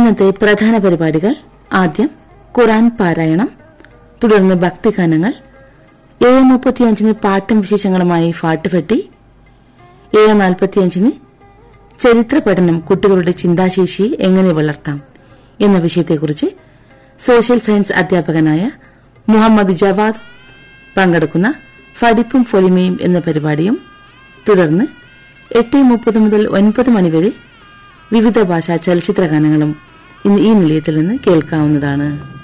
ഇന്നത്തെ പ്രധാന പരിപാടികൾ ആദ്യം ഖുറാൻ പാരായണം തുടർന്ന് ഭക്തിഗാനങ്ങൾ ഏഴ് മുപ്പത്തിയഞ്ചിന് പാട്ടും വിശേഷങ്ങളുമായി ഫാട്ടുഫെട്ടി ഏഴ് നാൽപ്പത്തിയഞ്ചിന് ചരിത്ര പഠനം കുട്ടികളുടെ ചിന്താശേഷിയെ എങ്ങനെ വളർത്താം എന്ന വിഷയത്തെക്കുറിച്ച് സോഷ്യൽ സയൻസ് അധ്യാപകനായ മുഹമ്മദ് ജവാദ് പങ്കെടുക്കുന്ന ഫടിപ്പും ഫൊലിമയും എന്ന പരിപാടിയും തുടർന്ന് എട്ട് മുപ്പത് മുതൽ ഒൻപത് മണിവരെ വിവിധ ഭാഷാ ചലച്ചിത്ര ഗാനങ്ങളും ഇന്ന് ഈ നിലയത്തിൽ നിന്ന് കേൾക്കാവുന്നതാണ്